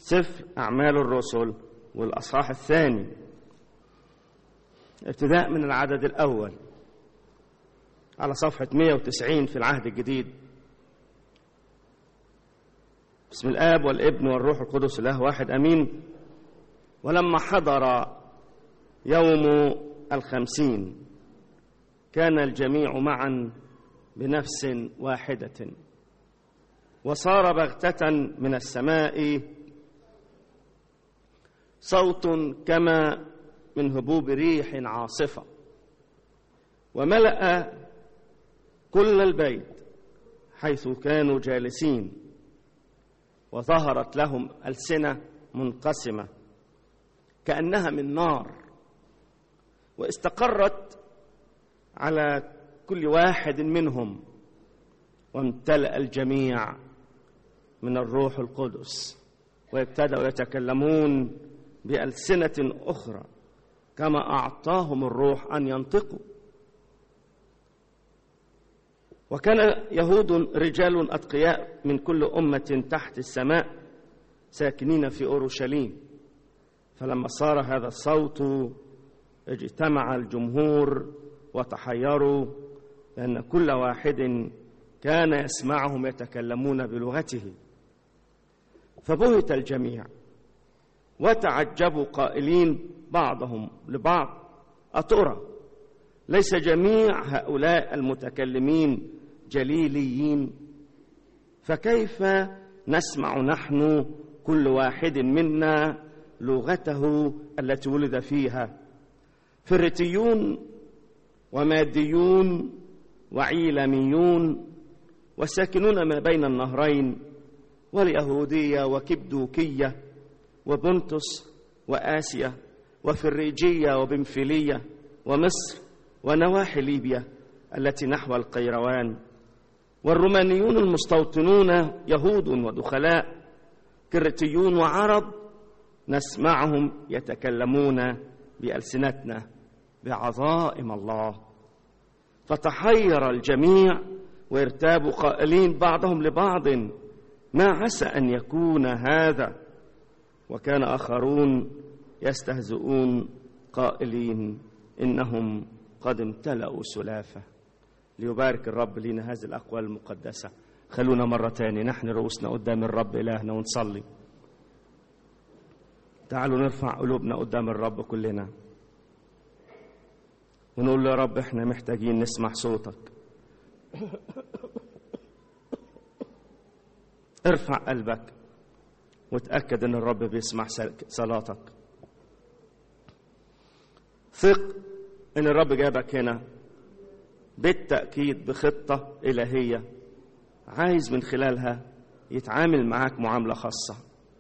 سفر أعمال الرسل والأصحاح الثاني ابتداء من العدد الأول على صفحة 190 في العهد الجديد بسم الآب والابن والروح القدس الله واحد أمين ولما حضر يوم الخمسين كان الجميع معا بنفس واحدة وصار بغتة من السماء صوت كما من هبوب ريح عاصفة وملأ كل البيت حيث كانوا جالسين وظهرت لهم ألسنة منقسمة كأنها من نار واستقرت على كل واحد منهم وامتلأ الجميع من الروح القدس وابتدأوا يتكلمون بألسنة أخرى كما أعطاهم الروح أن ينطقوا وكان يهود رجال أتقياء من كل أمة تحت السماء ساكنين في أورشليم فلما صار هذا الصوت اجتمع الجمهور وتحيروا لأن كل واحد كان يسمعهم يتكلمون بلغته فبهت الجميع وتعجبوا قائلين بعضهم لبعض أترى ليس جميع هؤلاء المتكلمين جليليين فكيف نسمع نحن كل واحد منا لغته التي ولد فيها فريتيون وماديون وعيلميون وساكنون ما بين النهرين واليهودية وكبدوكية وبنطس وآسيا وفريجية وبنفيلية ومصر ونواحي ليبيا التي نحو القيروان والرومانيون المستوطنون يهود ودخلاء كرتيون وعرب نسمعهم يتكلمون بألسنتنا بعظائم الله فتحير الجميع وارتابوا قائلين بعضهم لبعض ما عسى أن يكون هذا وكان آخرون يستهزئون قائلين إنهم قد امتلأوا سلافة ليبارك الرب لنا هذه الأقوال المقدسة خلونا مرة تاني نحن رؤوسنا قدام الرب إلهنا ونصلي تعالوا نرفع قلوبنا قدام الرب كلنا ونقول له يا رب احنا محتاجين نسمع صوتك ارفع قلبك وتأكد ان الرب بيسمع صلاتك ثق ان الرب جابك هنا بالتأكيد بخطة إلهية عايز من خلالها يتعامل معاك معاملة خاصة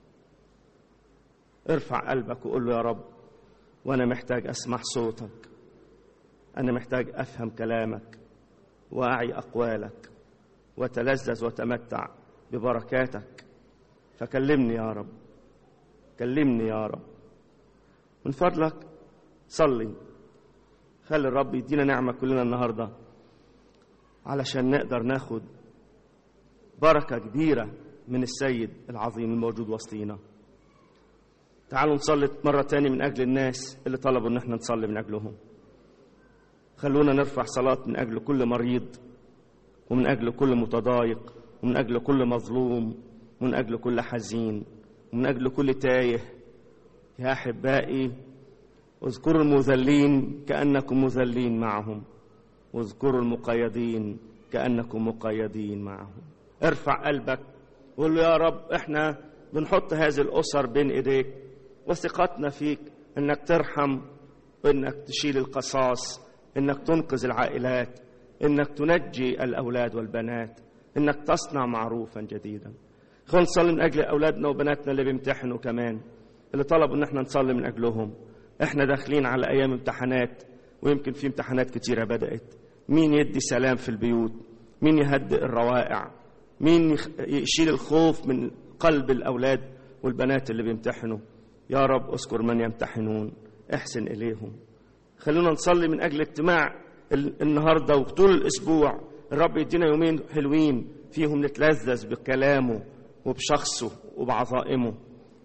ارفع قلبك وقول له يا رب وانا محتاج اسمع صوتك انا محتاج افهم كلامك واعي اقوالك وتلذذ وتمتع ببركاتك فكلمني يا رب كلمني يا رب من فضلك صلي خلي الرب يدينا نعمة كلنا النهاردة علشان نقدر ناخد بركة كبيرة من السيد العظيم الموجود وسطينا تعالوا نصلي مرة تاني من أجل الناس اللي طلبوا إن احنا نصلي من أجلهم خلونا نرفع صلاة من أجل كل مريض ومن أجل كل متضايق ومن أجل كل مظلوم ومن أجل كل حزين ومن أجل كل تايه يا أحبائي اذكروا المذلين كأنكم مذلين معهم واذكروا المقيدين كأنكم مقيدين معهم ارفع قلبك وقول له يا رب احنا بنحط هذه الأسر بين إيديك وثقتنا فيك انك ترحم وانك تشيل القصاص انك تنقذ العائلات انك تنجي الاولاد والبنات انك تصنع معروفا جديدا خلينا نصلي من اجل اولادنا وبناتنا اللي بيمتحنوا كمان اللي طلبوا ان احنا نصلي من اجلهم احنا داخلين على ايام امتحانات ويمكن في امتحانات كتيره بدات مين يدي سلام في البيوت مين يهدئ الروائع مين يشيل الخوف من قلب الاولاد والبنات اللي بيمتحنوا يا رب اذكر من يمتحنون احسن اليهم خلونا نصلي من اجل اجتماع النهارده وطول الاسبوع الرب يدينا يومين حلوين فيهم نتلذذ بكلامه وبشخصه وبعظائمه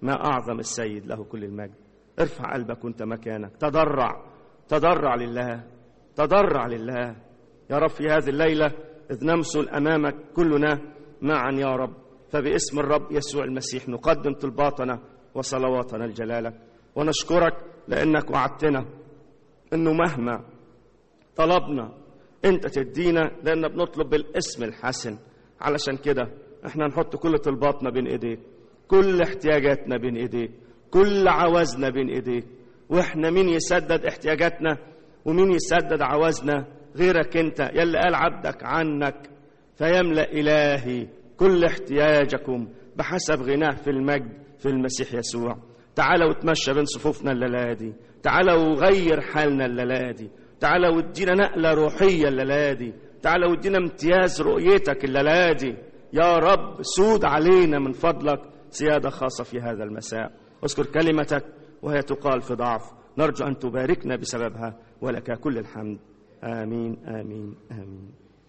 ما أعظم السيد له كل المجد ارفع قلبك وانت مكانك تضرع تضرع لله تضرع لله يا رب في هذه الليلة إذ نمثل أمامك كلنا معا يا رب فباسم الرب يسوع المسيح نقدم طلباتنا وصلواتنا لجلالك ونشكرك لأنك وعدتنا أنه مهما طلبنا أنت تدينا لأن بنطلب بالاسم الحسن علشان كده احنا نحط كل طلباتنا بين ايديك كل احتياجاتنا بين ايديك كل عوازنا بين ايديك واحنا مين يسدد احتياجاتنا ومين يسدد عوازنا غيرك انت يلي قال عبدك عنك فيملا الهي كل احتياجكم بحسب غناه في المجد في المسيح يسوع تعالى وتمشى بين صفوفنا الليله دي تعالى وغير حالنا الليله دي تعالى وادينا نقله روحيه الليله دي تعالى وادينا امتياز رؤيتك الليله دي يا رب سود علينا من فضلك سياده خاصه في هذا المساء اذكر كلمتك وهي تقال في ضعف نرجو ان تباركنا بسببها ولك كل الحمد امين امين امين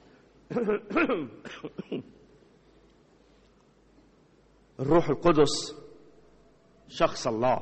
الروح القدس شخص الله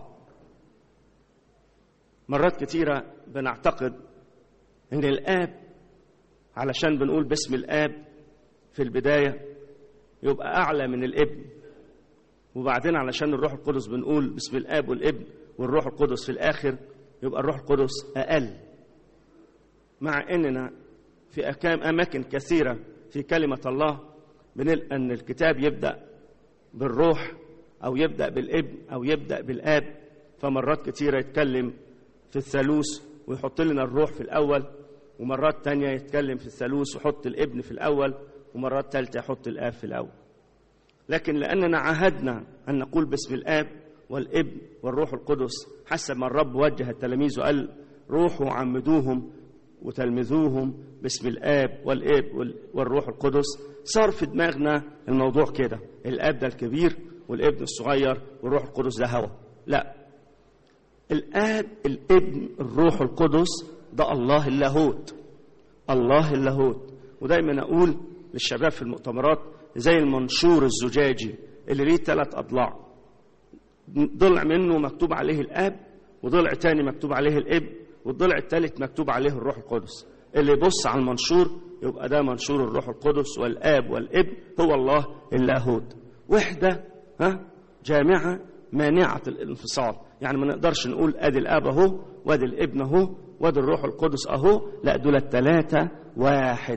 مرات كتيرة بنعتقد ان الاب علشان بنقول باسم الاب في البداية يبقى اعلى من الابن وبعدين علشان الروح القدس بنقول باسم الاب والابن والروح القدس في الاخر يبقى الروح القدس اقل مع اننا في أكام اماكن كثيره في كلمه الله بنلقى ان الكتاب يبدا بالروح او يبدا بالابن او يبدا بالاب فمرات كثيره يتكلم في الثالوث ويحط لنا الروح في الاول ومرات تانية يتكلم في الثالوث ويحط الابن في الاول ومرات ثالثه يحط الاب في الاول لكن لاننا عاهدنا ان نقول باسم الاب والابن والروح القدس حسب ما الرب وجه التلاميذ وقال روحوا عمدوهم وتلمذوهم باسم الاب والاب والروح القدس صار في دماغنا الموضوع كده الاب ده الكبير والابن الصغير والروح القدس ده هوا لا الاب الابن الروح القدس ده الله اللاهوت الله اللاهوت ودايما اقول للشباب في المؤتمرات زي المنشور الزجاجي اللي ليه ثلاث اضلاع ضلع منه مكتوب عليه الاب وضلع تاني مكتوب عليه الابن والضلع الثالث مكتوب عليه الروح القدس اللي يبص على المنشور يبقى ده منشور الروح القدس والاب والابن هو الله اللاهوت وحده ها جامعه مانعه الانفصال يعني ما نقدرش نقول ادي الاب اهو وادي الابن اهو وادي الروح القدس اهو لا دول الثلاثه واحد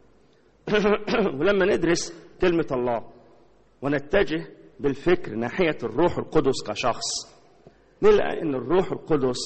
ولما ندرس كلمه الله ونتجه بالفكر ناحيه الروح القدس كشخص نلقى ان الروح القدس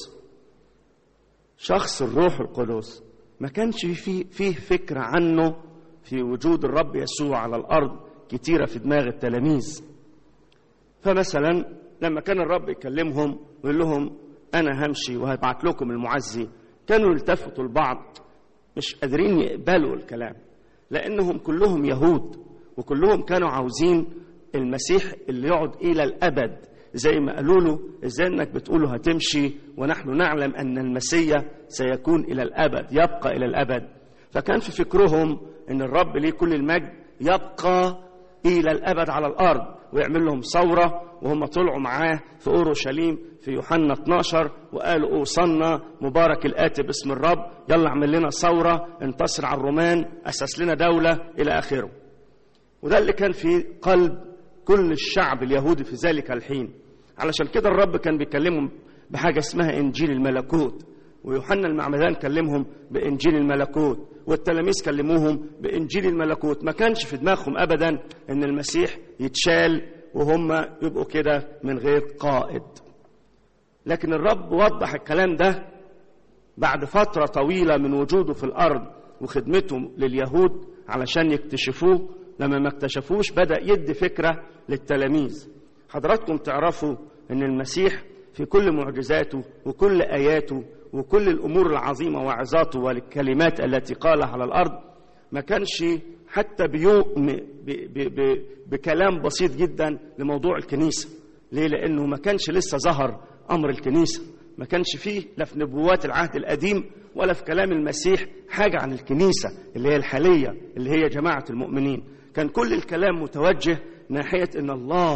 شخص الروح القدس ما كانش فيه, فيه فكرة عنه في وجود الرب يسوع على الأرض كتيرة في دماغ التلاميذ فمثلا لما كان الرب يكلمهم ويقول لهم أنا همشي وهبعت لكم المعزي كانوا يلتفتوا البعض مش قادرين يقبلوا الكلام لأنهم كلهم يهود وكلهم كانوا عاوزين المسيح اللي يقعد إلى الأبد زي ما قالوا له ازاي انك بتقوله هتمشي ونحن نعلم ان المسيا سيكون الى الابد يبقى الى الابد فكان في فكرهم ان الرب ليه كل المجد يبقى الى الابد على الارض ويعمل لهم ثوره وهم طلعوا معاه في اورشليم في يوحنا 12 وقالوا اوصلنا مبارك الاتي باسم الرب يلا اعمل لنا ثوره انتصر على الرومان اسس لنا دوله الى اخره وده اللي كان في قلب كل الشعب اليهودي في ذلك الحين علشان كده الرب كان بيكلمهم بحاجة اسمها إنجيل الملكوت ويوحنا المعمدان كلمهم بإنجيل الملكوت والتلاميذ كلموهم بإنجيل الملكوت ما كانش في دماغهم أبدا إن المسيح يتشال وهم يبقوا كده من غير قائد لكن الرب وضح الكلام ده بعد فترة طويلة من وجوده في الأرض وخدمته لليهود علشان يكتشفوه لما ما اكتشفوش بدأ يدي فكرة للتلاميذ حضراتكم تعرفوا أن المسيح في كل معجزاته وكل آياته وكل الأمور العظيمة وعظاته والكلمات التي قالها على الأرض ما كانش حتى بيؤمن بكلام بسيط جدا لموضوع الكنيسة ليه؟ لأنه ما كانش لسه ظهر أمر الكنيسة ما كانش فيه لا في نبوات العهد القديم ولا في كلام المسيح حاجة عن الكنيسة اللي هي الحالية اللي هي جماعة المؤمنين كان كل الكلام متوجه ناحية أن الله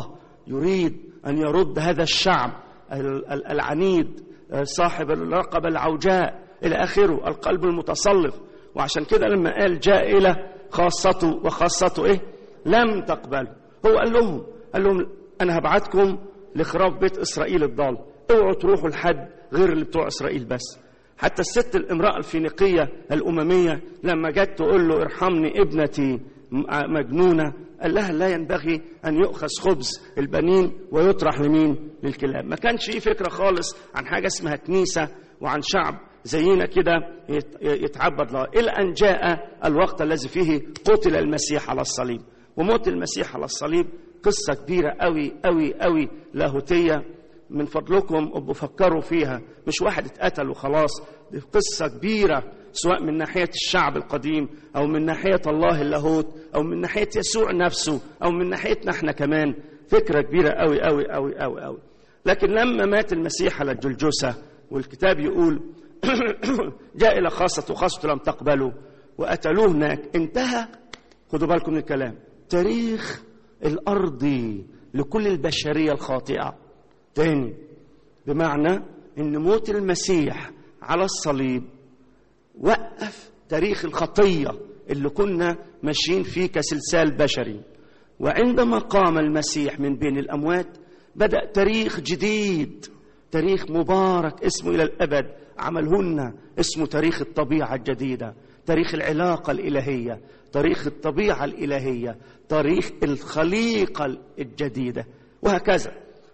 يريد أن يرد هذا الشعب العنيد صاحب الرقبة العوجاء إلى آخره القلب المتصلف وعشان كده لما قال جاء إلى خاصته وخاصته إيه لم تقبل هو قال لهم قال لهم أنا هبعتكم لخراب بيت إسرائيل الضال اوعوا تروحوا لحد غير اللي بتوع إسرائيل بس حتى الست الامرأة الفينيقية الأممية لما جت تقول له ارحمني ابنتي مجنونة قال لها لا ينبغي أن يؤخذ خبز البنين ويطرح لمين للكلاب ما كانش فيه فكرة خالص عن حاجة اسمها كنيسة وعن شعب زينا كده يتعبد الله إلى أن جاء الوقت الذي فيه قتل المسيح على الصليب وموت المسيح على الصليب قصة كبيرة قوي قوي قوي لاهوتية من فضلكم ابقوا فكروا فيها مش واحد اتقتل وخلاص دي قصة كبيرة سواء من ناحية الشعب القديم أو من ناحية الله اللاهوت أو من ناحية يسوع نفسه أو من ناحيتنا احنا كمان فكرة كبيرة قوي قوي قوي قوي قوي لكن لما مات المسيح على الجلجسة والكتاب يقول جاء إلى خاصة وخاصة لم تقبلوا وقتلوه هناك انتهى خدوا بالكم من الكلام تاريخ الأرضي لكل البشرية الخاطئة تاني بمعنى ان موت المسيح على الصليب وقف تاريخ الخطيه اللي كنا ماشيين فيه كسلسال بشري وعندما قام المسيح من بين الاموات بدا تاريخ جديد تاريخ مبارك اسمه الى الابد عملهن اسمه تاريخ الطبيعه الجديده تاريخ العلاقه الالهيه تاريخ الطبيعه الالهيه تاريخ الخليقه الجديده وهكذا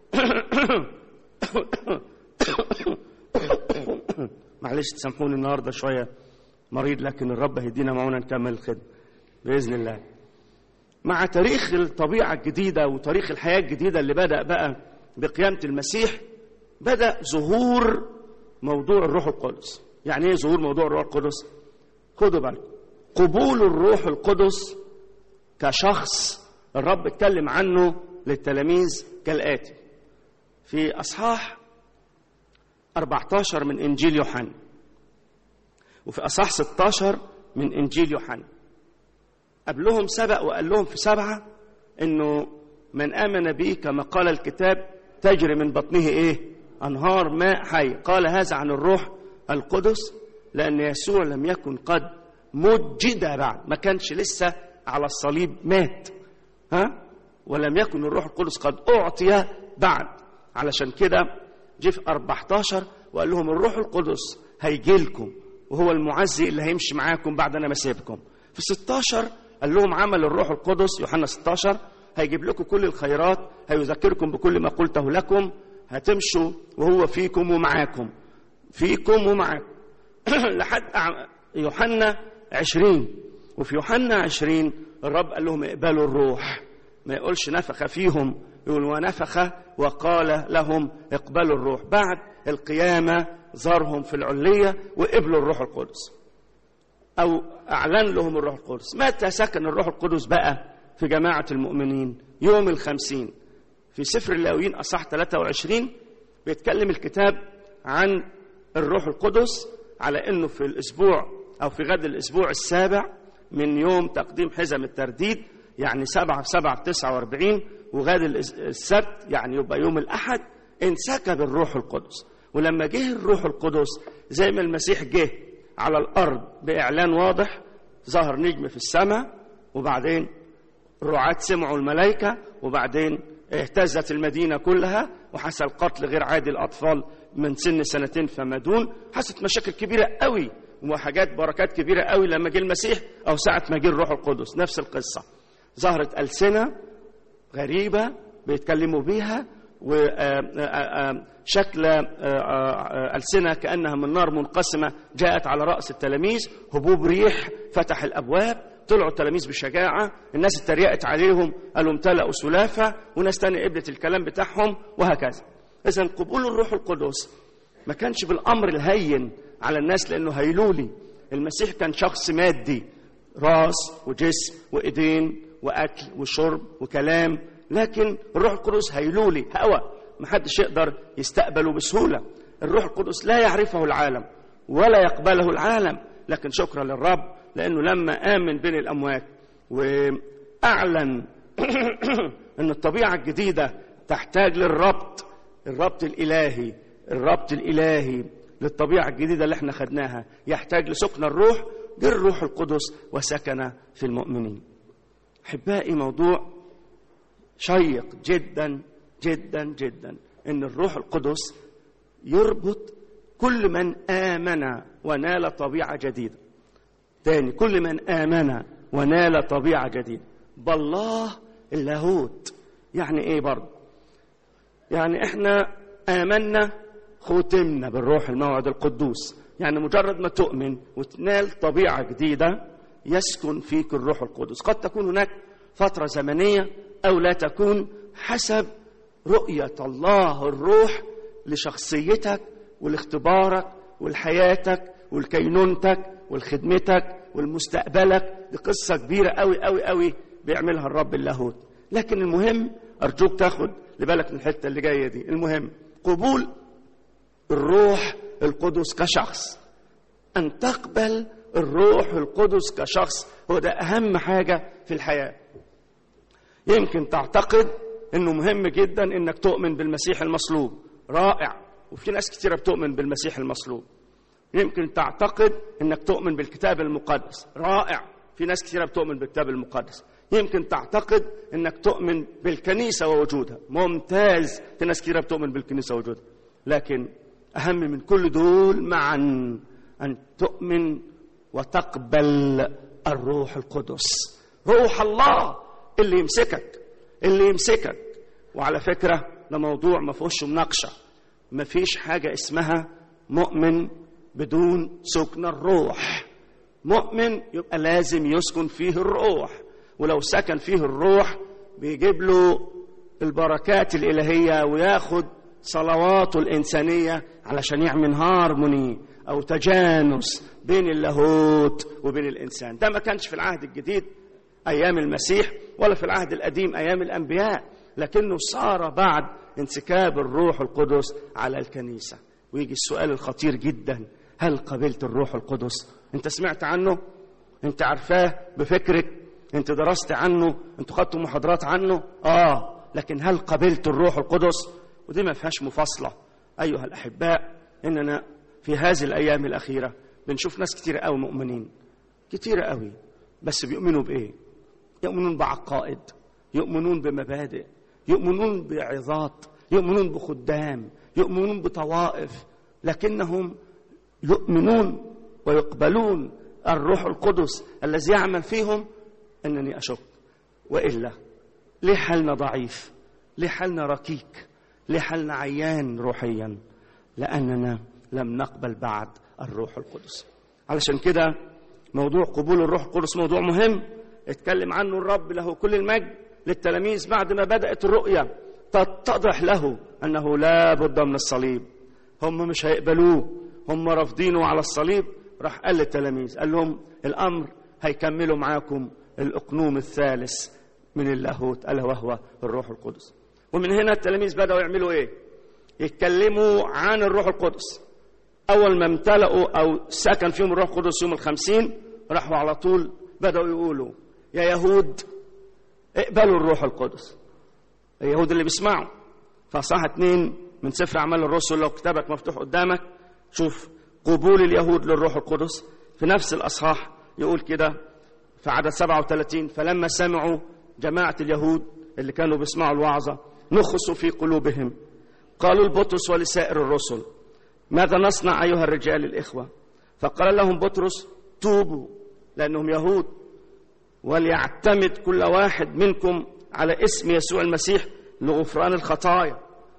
معلش تسامحوني النهارده شويه مريض لكن الرب هيدينا معونا نكمل الخدمه باذن الله مع تاريخ الطبيعه الجديده وتاريخ الحياه الجديده اللي بدا بقى بقيامه المسيح بدا ظهور موضوع الروح القدس يعني ايه ظهور موضوع الروح القدس خدوا بالكم قبول الروح القدس كشخص الرب اتكلم عنه للتلاميذ كالاتي في اصحاح 14 من انجيل يوحنا وفي اصحاح 16 من انجيل يوحنا قبلهم سبق وقال لهم في سبعه انه من امن بي كما قال الكتاب تجري من بطنه ايه انهار ماء حي قال هذا عن الروح القدس لان يسوع لم يكن قد مجد بعد ما كانش لسه على الصليب مات ها ولم يكن الروح القدس قد اعطي بعد علشان كده جه في 14 وقال لهم الروح القدس هيجي لكم وهو المعزي اللي هيمشي معاكم بعد انا ما اسيبكم في 16 قال لهم عمل الروح القدس يوحنا 16 هيجيب لكم كل الخيرات هيذكركم بكل ما قلته لكم هتمشوا وهو فيكم ومعاكم فيكم ومعاكم لحد يوحنا 20 وفي يوحنا 20 الرب قال لهم اقبلوا الروح ما يقولش نفخ فيهم يقول ونفخ وقال لهم اقبلوا الروح بعد القيامة زارهم في العلية وقبلوا الروح القدس أو أعلن لهم الروح القدس متى سكن الروح القدس بقى في جماعة المؤمنين يوم الخمسين في سفر اللاويين أصح 23 بيتكلم الكتاب عن الروح القدس على أنه في الأسبوع أو في غد الأسبوع السابع من يوم تقديم حزم الترديد يعني سبعة في سبعة في تسعة واربعين وغاد السبت يعني يبقى يوم الأحد انسكب الروح القدس ولما جه الروح القدس زي ما المسيح جه على الأرض بإعلان واضح ظهر نجم في السماء وبعدين الرعاة سمعوا الملائكة وبعدين اهتزت المدينة كلها وحصل قتل غير عادي الأطفال من سن سنتين فما دون حصلت مشاكل كبيرة قوي وحاجات بركات كبيرة قوي لما جه المسيح أو ساعة ما جه الروح القدس نفس القصة ظهرت ألسنة غريبة بيتكلموا بيها وشكل ألسنة كأنها من نار منقسمة جاءت على رأس التلاميذ هبوب ريح فتح الأبواب طلعوا التلاميذ بشجاعة الناس اتريقت عليهم قالوا امتلأوا سلافة وناس تاني قبلت الكلام بتاعهم وهكذا إذا قبول الروح القدس ما كانش بالأمر الهين على الناس لأنه هيلولي المسيح كان شخص مادي راس وجسم وإيدين وأكل وشرب وكلام لكن الروح القدس هيلولي هوى محدش يقدر يستقبله بسهولة الروح القدس لا يعرفه العالم ولا يقبله العالم لكن شكرا للرب لأنه لما آمن بين الأموات وأعلن أن الطبيعة الجديدة تحتاج للربط الربط الإلهي الربط الإلهي للطبيعة الجديدة اللي احنا خدناها يحتاج لسكن الروح جه الروح القدس وسكن في المؤمنين أحبائي موضوع شيق جدا جدا جدا ان الروح القدس يربط كل من امن ونال طبيعه جديده تاني كل من امن ونال طبيعه جديده بالله اللاهوت يعني ايه برضه يعني احنا امنا ختمنا بالروح الموعد القدوس يعني مجرد ما تؤمن وتنال طبيعه جديده يسكن فيك الروح القدس قد تكون هناك فتره زمنيه او لا تكون حسب رؤيه الله الروح لشخصيتك ولاختبارك ولحياتك ولكينونتك ولخدمتك ولمستقبلك دي قصه كبيره قوي قوي قوي بيعملها الرب اللاهوت لكن المهم ارجوك تاخد لبالك من الحته اللي جايه دي المهم قبول الروح القدس كشخص ان تقبل الروح القدس كشخص هو ده اهم حاجه في الحياه يمكن تعتقد انه مهم جدا انك تؤمن بالمسيح المصلوب رائع وفي ناس كتيره بتؤمن بالمسيح المصلوب يمكن تعتقد انك تؤمن بالكتاب المقدس رائع في ناس كتيره بتؤمن بالكتاب المقدس يمكن تعتقد انك تؤمن بالكنيسه ووجودها ممتاز في ناس كتيره بتؤمن بالكنيسه ووجودها لكن اهم من كل دول معا ان تؤمن وتقبل الروح القدس روح الله اللي يمسكك اللي يمسكك وعلى فكره ده موضوع ما فيهوش مناقشه ما فيش حاجه اسمها مؤمن بدون سكن الروح مؤمن يبقى لازم يسكن فيه الروح ولو سكن فيه الروح بيجيب له البركات الإلهية وياخد صلواته الإنسانية علشان يعمل هارموني أو تجانس بين اللاهوت وبين الإنسان ده ما كانش في العهد الجديد أيام المسيح ولا في العهد القديم أيام الأنبياء لكنه صار بعد انسكاب الروح القدس على الكنيسة ويجي السؤال الخطير جدا هل قبلت الروح القدس انت سمعت عنه انت عارفاه بفكرك انت درست عنه انتوا خدتوا محاضرات عنه اه لكن هل قبلت الروح القدس ودي ما فيهاش مفاصله ايها الاحباء اننا في هذه الايام الاخيره بنشوف ناس كتير قوي مؤمنين كتير قوي بس بيؤمنوا بايه يؤمنون بعقائد يؤمنون بمبادئ يؤمنون بعظات يؤمنون بخدام يؤمنون بطوائف لكنهم يؤمنون ويقبلون الروح القدس الذي يعمل فيهم انني اشك والا ليه حالنا ضعيف ليه حالنا ركيك ليه حالنا عيان روحيا لاننا لم نقبل بعد الروح القدس علشان كده موضوع قبول الروح القدس موضوع مهم اتكلم عنه الرب له كل المجد للتلاميذ بعد ما بدات الرؤيه تتضح له انه لا بد من الصليب هم مش هيقبلوه هم رافضينه على الصليب راح قال للتلاميذ قال لهم الامر هيكملوا معاكم الاقنوم الثالث من اللاهوت الا وهو الروح القدس ومن هنا التلاميذ بداوا يعملوا ايه يتكلموا عن الروح القدس اول ما امتلأوا او سكن فيهم الروح القدس يوم الخمسين راحوا على طول بداوا يقولوا يا يهود اقبلوا الروح القدس اليهود اللي بيسمعوا فصح اتنين من سفر اعمال الرسل لو كتابك مفتوح قدامك شوف قبول اليهود للروح القدس في نفس الاصحاح يقول كده في عدد 37 فلما سمعوا جماعة اليهود اللي كانوا بيسمعوا الوعظة نخصوا في قلوبهم قالوا لبطرس ولسائر الرسل ماذا نصنع أيها الرجال الإخوة فقال لهم بطرس توبوا لأنهم يهود وليعتمد كل واحد منكم على اسم يسوع المسيح لغفران الخطايا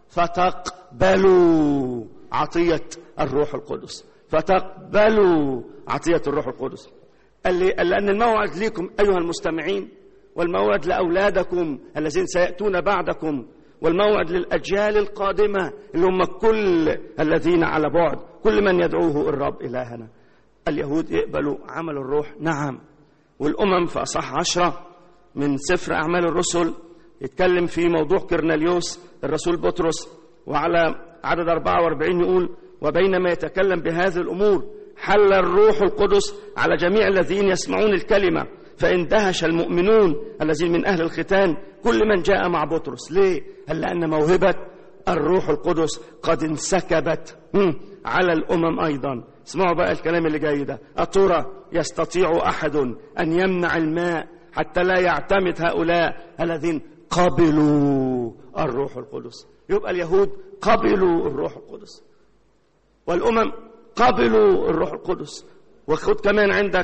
فتقبلوا عطية الروح القدس فتقبلوا عطية الروح القدس قال لي لأن الموعد ليكم أيها المستمعين والموعد لأولادكم الذين سيأتون بعدكم والموعد للأجيال القادمة اللي هم كل الذين على بعد كل من يدعوه الرب إلهنا اليهود يقبلوا عمل الروح نعم والأمم في أصح عشرة من سفر أعمال الرسل يتكلم في موضوع كرنليوس الرسول بطرس وعلى عدد 44 يقول وبينما يتكلم بهذه الأمور حل الروح القدس على جميع الذين يسمعون الكلمة فاندهش المؤمنون الذين من أهل الختان كل من جاء مع بطرس ليه؟ هل لأن موهبة الروح القدس قد انسكبت على الأمم أيضا اسمعوا بقى الكلام اللي جاي ده أترى يستطيع أحد أن يمنع الماء حتى لا يعتمد هؤلاء الذين قبلوا الروح القدس يبقى اليهود قبلوا الروح القدس والأمم قبلوا الروح القدس وخد كمان عندك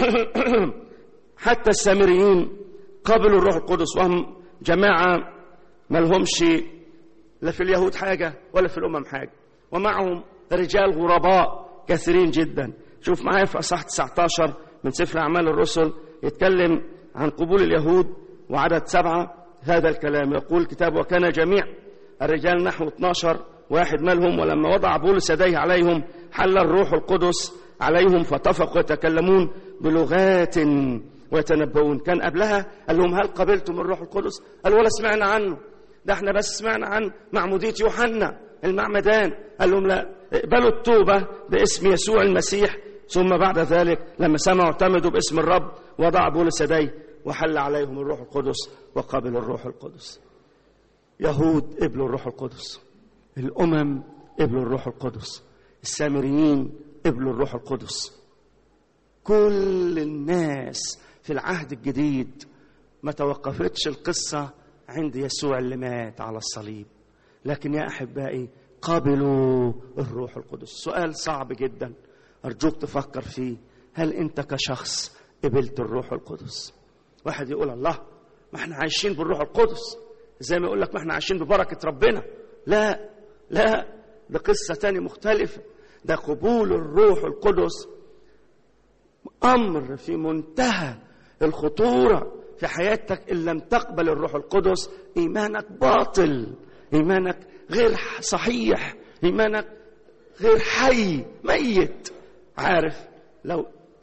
حتى السامريين قبلوا الروح القدس وهم جماعة ما لهمش لا في اليهود حاجة ولا في الأمم حاجة ومعهم رجال غرباء كثيرين جدا شوف معايا في أصح 19 من سفر أعمال الرسل يتكلم عن قبول اليهود وعدد سبعة هذا الكلام يقول الكتاب وكان جميع الرجال نحو 12 واحد مالهم ولما وضع بولس يديه عليهم حل الروح القدس عليهم فطفقوا يتكلمون بلغات ويتنبؤون كان قبلها قال لهم هل قبلتم الروح القدس قال ولا سمعنا عنه ده احنا بس سمعنا عن معمودية يوحنا المعمدان قال لهم لا اقبلوا التوبة باسم يسوع المسيح ثم بعد ذلك لما سمعوا اعتمدوا باسم الرب وضع بولس يديه وحل عليهم الروح القدس وقبلوا الروح القدس يهود قبلوا الروح القدس الأمم قبلوا الروح القدس السامريين قبلوا الروح القدس كل الناس في العهد الجديد ما توقفتش القصة عند يسوع اللي مات على الصليب لكن يا أحبائي قبلوا الروح القدس سؤال صعب جدا أرجوك تفكر فيه هل أنت كشخص قبلت الروح القدس واحد يقول الله ما احنا عايشين بالروح القدس زي ما يقول لك ما احنا عايشين ببركة ربنا لا لا ده قصة تاني مختلفة ده قبول الروح القدس أمر في منتهى الخطورة في حياتك إن لم تقبل الروح القدس إيمانك باطل إيمانك غير صحيح إيمانك غير حي ميت عارف لو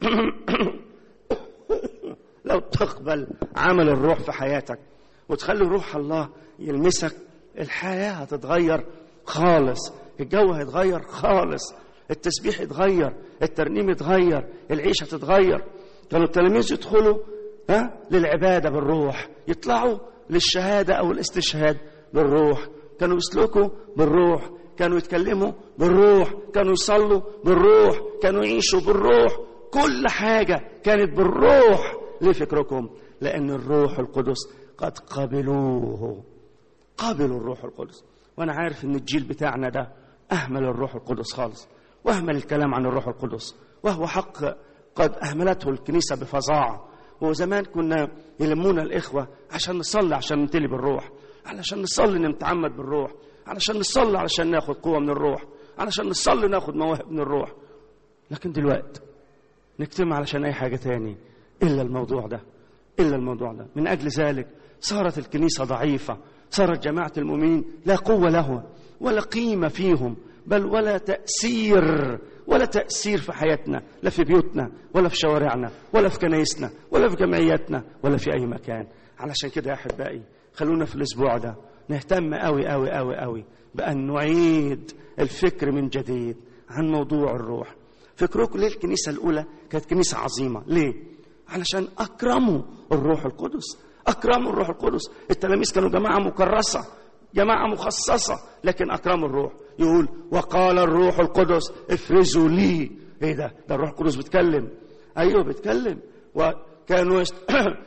لو تقبل عمل الروح في حياتك وتخلي روح الله يلمسك الحياة هتتغير خالص الجو هيتغير خالص التسبيح يتغير الترنيم يتغير العيشة تتغير كانوا التلاميذ يدخلوا ها للعبادة بالروح يطلعوا للشهادة أو الاستشهاد بالروح كانوا يسلكوا بالروح كانوا يتكلموا بالروح كانوا يصلوا بالروح كانوا يعيشوا بالروح كل حاجة كانت بالروح ليه فكركم لأن الروح القدس قد قبلوه قبلوا الروح القدس وأنا عارف إن الجيل بتاعنا ده أهمل الروح القدس خالص وأهمل الكلام عن الروح القدس وهو حق قد أهملته الكنيسة بفظاعة وزمان كنا يلمونا الإخوة عشان نصلي عشان نمتلي بالروح علشان نصلي نتعمد بالروح علشان نصلي علشان ناخد قوة من الروح علشان نصلي ناخد مواهب من الروح لكن دلوقتي نجتمع علشان أي حاجة تاني إلا الموضوع ده إلا الموضوع ده من أجل ذلك صارت الكنيسة ضعيفة صارت جماعة المؤمنين لا قوة لهم ولا قيمة فيهم بل ولا تأثير ولا تأثير في حياتنا لا في بيوتنا ولا في شوارعنا ولا في كنايسنا ولا في جمعياتنا ولا في أي مكان علشان كده يا أحبائي خلونا في الأسبوع ده نهتم قوي قوي قوي قوي بأن نعيد الفكر من جديد عن موضوع الروح فكركم ليه الكنيسة الأولى كانت كنيسة عظيمة ليه؟ علشان أكرموا الروح القدس أكرموا الروح القدس التلاميذ كانوا جماعة مكرسة جماعة مخصصة لكن أكرموا الروح يقول وقال الروح القدس افرزوا لي ايه ده ده الروح القدس بيتكلم ايوه بيتكلم وكانوا يست...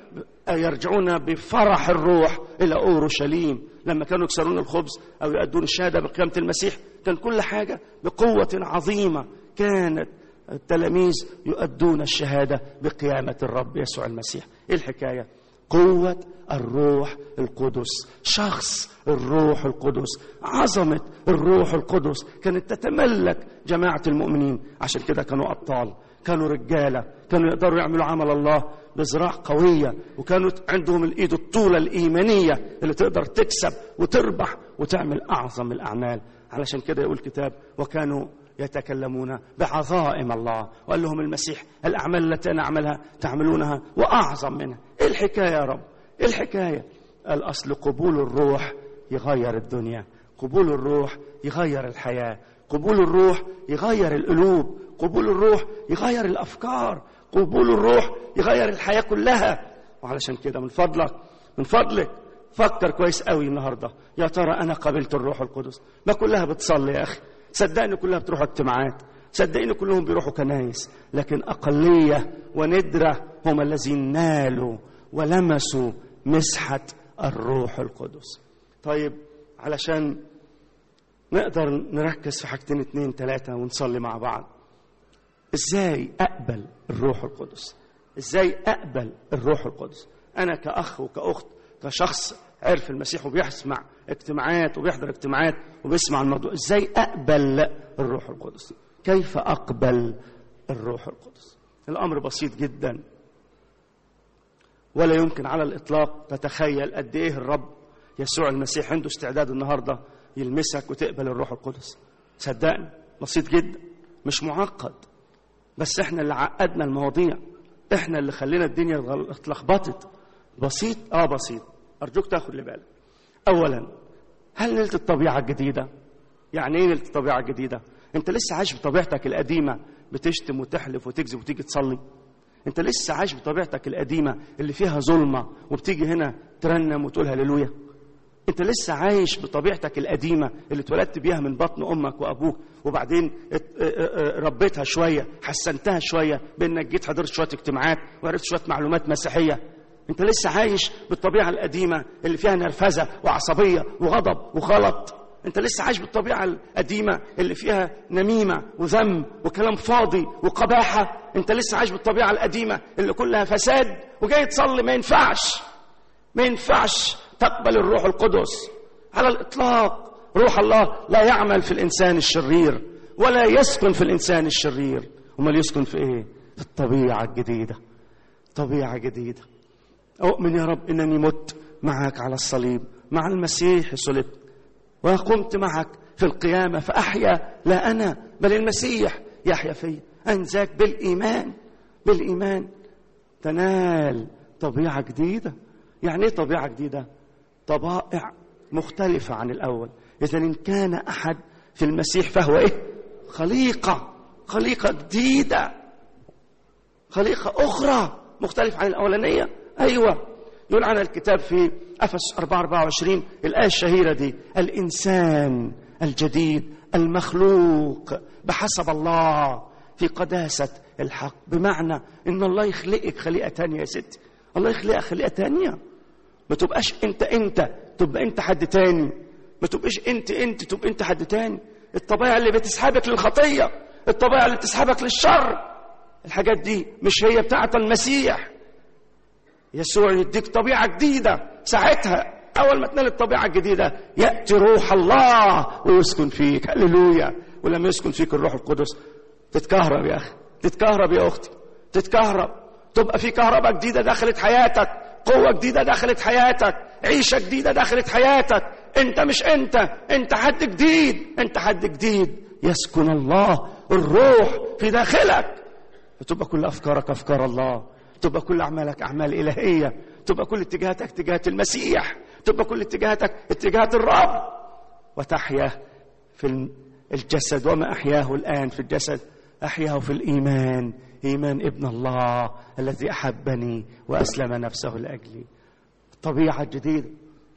يرجعون بفرح الروح الى اورشليم لما كانوا يكسرون الخبز او يؤدون الشهاده بقيامه المسيح كان كل حاجه بقوه عظيمه كانت التلاميذ يؤدون الشهاده بقيامه الرب يسوع المسيح ايه الحكايه قوة الروح القدس شخص الروح القدس عظمة الروح القدس كانت تتملك جماعة المؤمنين عشان كده كانوا أبطال كانوا رجالة كانوا يقدروا يعملوا عمل الله بذراع قوية وكانوا عندهم الإيد الطولة الإيمانية اللي تقدر تكسب وتربح وتعمل أعظم الأعمال علشان كده يقول الكتاب وكانوا يتكلمون بعظائم الله وقال لهم المسيح الأعمال التي أنا أعملها تعملونها وأعظم منها إيه الحكاية يا رب إيه الحكاية الأصل قبول الروح يغير الدنيا قبول الروح يغير الحياة قبول الروح يغير القلوب قبول الروح يغير الأفكار قبول الروح يغير الحياة كلها وعلشان كده من فضلك من فضلك فكر كويس قوي النهاردة يا ترى أنا قبلت الروح القدس ما كلها بتصلي يا أخي صدقني كلها بتروح اجتماعات صدقني كلهم بيروحوا كنايس لكن أقلية وندرة هم الذين نالوا ولمسوا مسحة الروح القدس طيب علشان نقدر نركز في حاجتين اتنين تلاتة ونصلي مع بعض ازاي اقبل الروح القدس ازاي اقبل الروح القدس انا كاخ وكاخت كشخص عرف المسيح وبيسمع اجتماعات وبيحضر اجتماعات وبيسمع الموضوع ازاي اقبل الروح القدس كيف اقبل الروح القدس الامر بسيط جدا ولا يمكن على الاطلاق تتخيل قد ايه الرب يسوع المسيح عنده استعداد النهارده يلمسك وتقبل الروح القدس صدقني بسيط جدا مش معقد بس احنا اللي عقدنا المواضيع احنا اللي خلينا الدنيا اتلخبطت بسيط اه بسيط ارجوك تاخد لي بالك اولا هل نلت الطبيعه الجديده يعني ايه نلت الطبيعه الجديده انت لسه عايش بطبيعتك القديمه بتشتم وتحلف وتكذب وتيجي تصلي انت لسه عايش بطبيعتك القديمه اللي فيها ظلمه وبتيجي هنا ترنم وتقول هللويا انت لسه عايش بطبيعتك القديمه اللي اتولدت بيها من بطن امك وابوك وبعدين ربيتها شويه حسنتها شويه بانك جيت حضرت شويه اجتماعات وعرفت شويه معلومات مسيحيه انت لسه عايش بالطبيعه القديمه اللي فيها نرفزه وعصبيه وغضب وغلط انت لسه عايش بالطبيعه القديمه اللي فيها نميمه وذم وكلام فاضي وقباحه انت لسه عايش بالطبيعه القديمه اللي كلها فساد وجاي تصلي ما ينفعش ما ينفعش تقبل الروح القدس على الاطلاق روح الله لا يعمل في الانسان الشرير ولا يسكن في الانسان الشرير امال يسكن في ايه في الطبيعه الجديده طبيعه جديده اؤمن يا رب انني مت معك على الصليب مع المسيح صلبت وقمت معك في القيامه فاحيا لا انا بل المسيح يحيا فيا انزاك بالايمان بالايمان تنال طبيعه جديده يعني ايه طبيعه جديده طبائع مختلفة عن الأول إذا إن كان أحد في المسيح فهو إيه خليقة خليقة جديدة خليقة أخرى مختلفة عن الأولانية أيوة يقول عنها الكتاب في أفس 4 24 الآية الشهيرة دي الإنسان الجديد المخلوق بحسب الله في قداسة الحق بمعنى إن الله يخلقك خليقة تانية يا ستي الله يخلقك خليقة تانية ما تبقاش انت انت تبقى انت حد تاني ما تبقاش انت انت تبقى انت حد تاني الطبيعه اللي بتسحبك للخطيه الطبيعه اللي بتسحبك للشر الحاجات دي مش هي بتاعه المسيح يسوع يديك طبيعه جديده ساعتها اول ما تنال الطبيعه الجديده ياتي روح الله ويسكن فيك هللويا ولما يسكن فيك الروح القدس تتكهرب يا اخي تتكهرب يا اختي تتكهرب تبقى في كهرباء جديده دخلت حياتك قوة جديدة دخلت حياتك عيشة جديدة دخلت حياتك انت مش انت انت حد جديد انت حد جديد يسكن الله الروح في داخلك فتبقى كل أفكارك أفكار الله تبقى كل أعمالك أعمال إلهية تبقى كل اتجاهاتك اتجاهات المسيح تبقى كل اتجاهاتك اتجاهات الرب وتحيا في الجسد وما أحياه الآن في الجسد أحياه في الإيمان إيمان ابن الله الذي أحبني وأسلم نفسه لأجلي الطبيعة الجديدة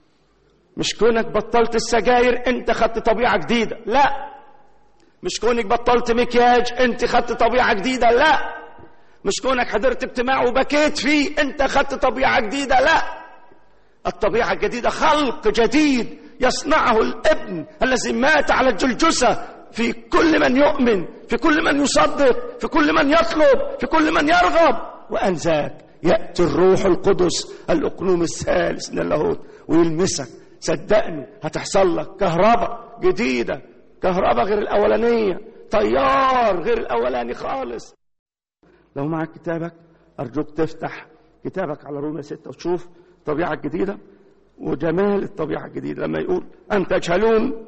مش كونك بطلت السجاير أنت خدت طبيعة جديدة لا مش كونك بطلت مكياج أنت خدت طبيعة جديدة لا مش كونك حضرت اجتماع وبكيت فيه أنت خدت طبيعة جديدة لا الطبيعة الجديدة خلق جديد يصنعه الابن الذي مات على الجلجسة في كل من يؤمن في كل من يصدق في كل من يطلب في كل من يرغب وأنذاك يأتي الروح القدس الأقلوم الثالث من اللاهوت ويلمسك صدقني هتحصل لك كهرباء جديدة كهرباء غير الأولانية طيار غير الأولاني خالص لو معك كتابك أرجوك تفتح كتابك على رومية ستة وتشوف الطبيعة الجديدة وجمال الطبيعة الجديدة لما يقول أن تجهلون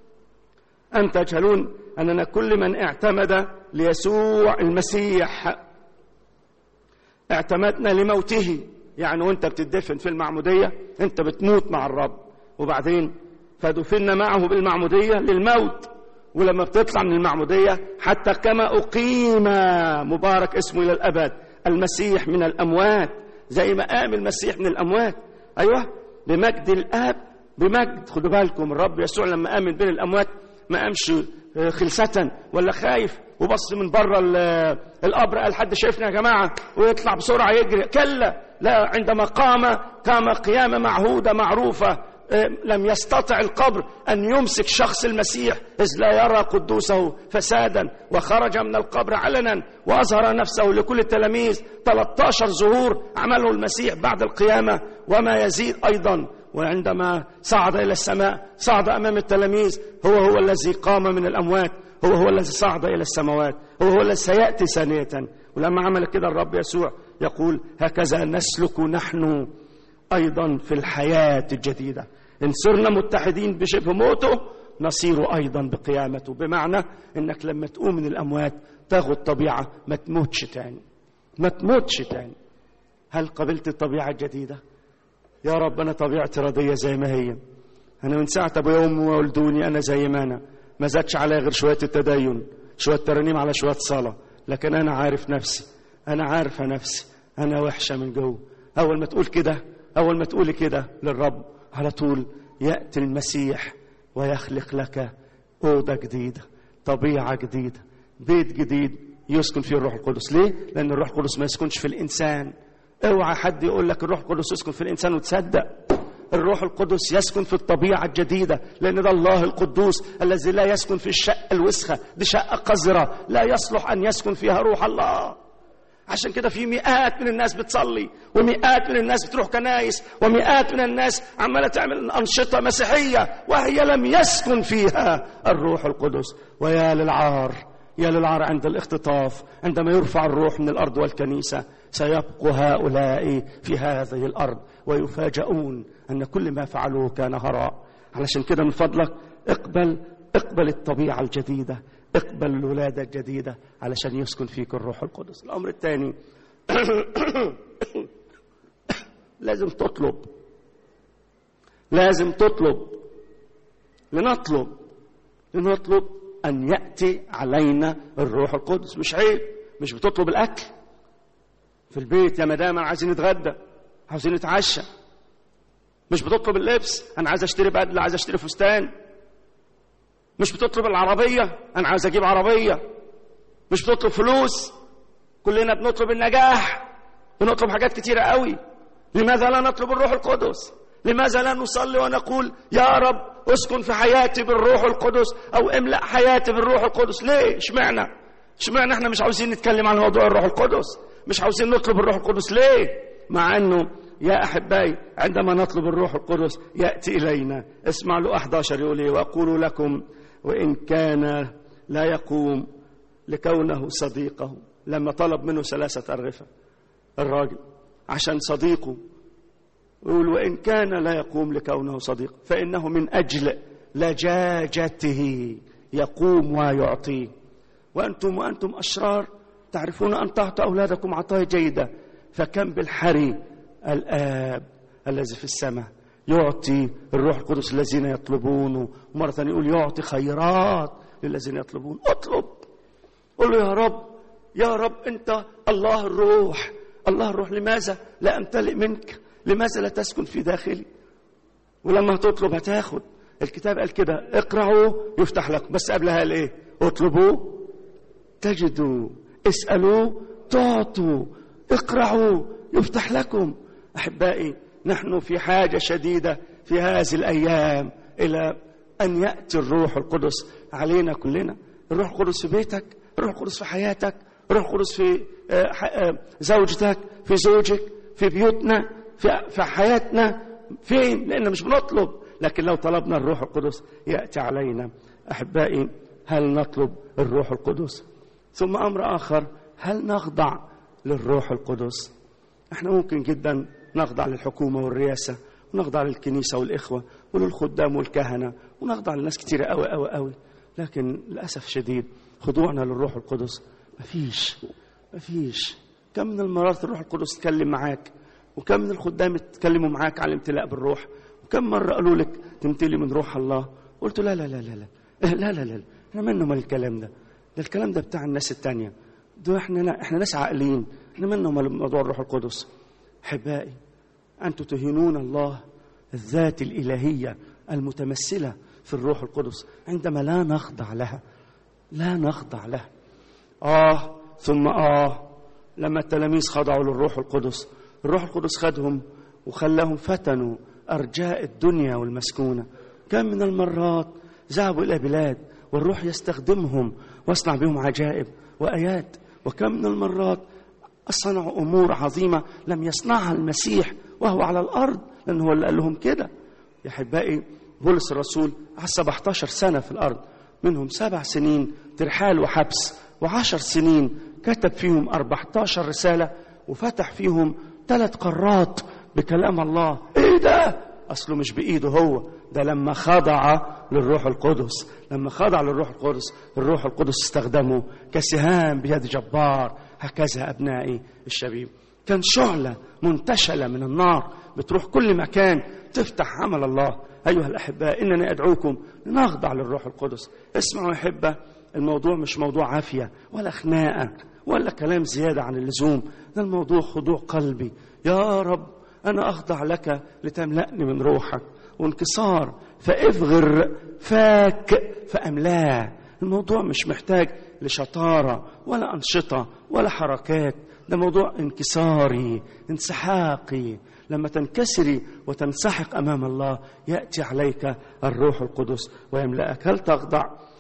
أن تجهلون أننا كل من اعتمد ليسوع المسيح اعتمدنا لموته يعني وانت بتدفن في المعمودية انت بتموت مع الرب وبعدين فدفنا معه بالمعمودية للموت ولما بتطلع من المعمودية حتى كما أقيم مبارك اسمه إلى الأبد المسيح من الأموات زي ما قام المسيح من الأموات أيوة بمجد الآب بمجد خدوا بالكم الرب يسوع لما قام من بين الأموات ما قامش خلسة ولا خايف وبص من بره القبر قال حد شايفنا يا جماعة ويطلع بسرعة يجري كلا لا عندما قام قام قيامة معهودة معروفة لم يستطع القبر أن يمسك شخص المسيح إذ لا يرى قدوسه فسادا وخرج من القبر علنا وأظهر نفسه لكل التلاميذ 13 ظهور عمله المسيح بعد القيامة وما يزيد أيضا وعندما صعد إلى السماء صعد أمام التلاميذ هو هو الذي قام من الأموات هو هو الذي صعد إلى السماوات هو هو الذي سيأتي ثانية ولما عمل كده الرب يسوع يقول هكذا نسلك نحن أيضا في الحياة الجديدة إن صرنا متحدين بشبه موته نصير أيضا بقيامته بمعنى إنك لما تقوم من الأموات تاخد طبيعة ما تموتش تاني ما تموتش تاني هل قبلت الطبيعة الجديدة يا رب أنا طبيعتي راضية زي ما هي أنا من ساعة أبويا وأمي ولدوني أنا زي ما أنا ما زادش عليا غير شوية التدين شوية ترانيم على شوية صلاة لكن أنا عارف نفسي أنا عارفة نفسي أنا وحشة من جوه أول ما تقول كده أول ما تقولي كده للرب على طول يأتي المسيح ويخلق لك أوضة جديدة طبيعة جديدة بيت جديد يسكن فيه الروح القدس ليه؟ لأن الروح القدس ما يسكنش في الإنسان اوعى حد يقول لك الروح القدس يسكن في الإنسان وتصدق الروح القدس يسكن في الطبيعة الجديدة لأن ده الله القدوس الذي لا يسكن في الشقة الوسخة دي شقة قذرة لا يصلح أن يسكن فيها روح الله عشان كده في مئات من الناس بتصلي ومئات من الناس بتروح كنايس ومئات من الناس عمالة تعمل أنشطة مسيحية وهي لم يسكن فيها الروح القدس ويا للعار يا للعار عند الاختطاف عندما يرفع الروح من الأرض والكنيسة سيبقوا هؤلاء في هذه الأرض ويفاجؤون أن كل ما فعلوه كان هراء علشان كده من فضلك اقبل اقبل الطبيعة الجديدة اقبل الولادة الجديدة علشان يسكن فيك الروح القدس الأمر الثاني لازم تطلب لازم تطلب لنطلب لنطلب أن يأتي علينا الروح القدس مش عيب مش بتطلب الأكل في البيت يا مدام عايزين نتغدى عايزين نتعشى مش بتطلب اللبس أنا عايز أشتري بدلة عايز أشتري فستان مش بتطلب العربية أنا عايز أجيب عربية مش بتطلب فلوس كلنا بنطلب النجاح بنطلب حاجات كتيرة قوي لماذا لا نطلب الروح القدس لماذا لا نصلي ونقول يا رب اسكن في حياتي بالروح القدس أو املأ حياتي بالروح القدس ليه اشمعنى اشمعنى احنا مش عاوزين نتكلم عن موضوع الروح القدس مش عاوزين نطلب الروح القدس ليه مع انه يا احبائي عندما نطلب الروح القدس ياتي الينا اسمع له 11 يقول ايه واقول لكم وإن كان لا يقوم لكونه صديقه لما طلب منه ثلاثة أرغفة الراجل عشان صديقه يقول وإن كان لا يقوم لكونه صديق فإنه من أجل لجاجته يقوم ويعطيه وأنتم وأنتم أشرار تعرفون أن تعطوا أولادكم عطايا جيدة فكم بالحري الآب الذي في السماء يعطي الروح القدس الذين يطلبونه ومرة ثانية يقول يعطي خيرات للذين يطلبون اطلب قل له يا رب يا رب أنت الله الروح الله الروح لماذا لا أمتلئ منك لماذا لا تسكن في داخلي ولما تطلب هتاخد الكتاب قال كده اقرأوا يفتح لكم بس قبلها قال ايه اطلبوا تجدوا اسألوا تعطوا اقرأوا يفتح لكم أحبائي نحن في حاجة شديدة في هذه الأيام إلى أن يأتي الروح القدس علينا كلنا الروح القدس في بيتك الروح القدس في حياتك الروح القدس في زوجتك في زوجك في بيوتنا في, في حياتنا فين لأن مش بنطلب لكن لو طلبنا الروح القدس يأتي علينا أحبائي هل نطلب الروح القدس ثم أمر آخر هل نخضع للروح القدس احنا ممكن جدا نخضع للحكومة والرئاسة ونخضع للكنيسة والإخوة وللخدام والكهنة ونخضع لناس كتيرة قوي قوي قوي لكن للأسف شديد خضوعنا للروح القدس مفيش مفيش كم من المرات الروح القدس تكلم معاك وكم من الخدام اتكلموا معاك على الامتلاء بالروح وكم مرة قالوا لك تمتلي من روح الله قلت لا لا لا لا لا لا لا لا احنا منه من الكلام ده ده الكلام ده بتاع الناس التانية ده احنا لا احنا ناس عاقلين احنا مالنا ومال موضوع الروح القدس احبائي انتم تهينون الله الذات الالهيه المتمثله في الروح القدس عندما لا نخضع لها لا نخضع لها اه ثم اه لما التلاميذ خضعوا للروح القدس الروح القدس خدهم وخلاهم فتنوا ارجاء الدنيا والمسكونه كم من المرات ذهبوا الى بلاد والروح يستخدمهم واصنع بهم عجائب وايات وكم من المرات صنعوا امور عظيمه لم يصنعها المسيح وهو على الارض لانه هو اللي قال لهم كده يا احبائي بولس الرسول على 17 سنه في الارض منهم سبع سنين ترحال وحبس وعشر سنين كتب فيهم 14 رساله وفتح فيهم ثلاث قارات بكلام الله ايه ده اصله مش بايده هو ده لما خضع للروح القدس لما خضع للروح القدس الروح القدس استخدمه كسهام بيد جبار هكذا ابنائي الشبيب كان شعله منتشله من النار بتروح كل مكان تفتح عمل الله ايها الاحباء انني ادعوكم لنخضع للروح القدس اسمعوا يا احبه الموضوع مش موضوع عافيه ولا خناقه ولا كلام زياده عن اللزوم ده الموضوع خضوع قلبي يا رب أنا أخضع لك لتملأني من روحك وانكسار فافغر فاك فأملاه الموضوع مش محتاج لشطارة ولا أنشطة ولا حركات ده موضوع انكساري انسحاقي لما تنكسري وتنسحق أمام الله يأتي عليك الروح القدس ويملأك هل تخضع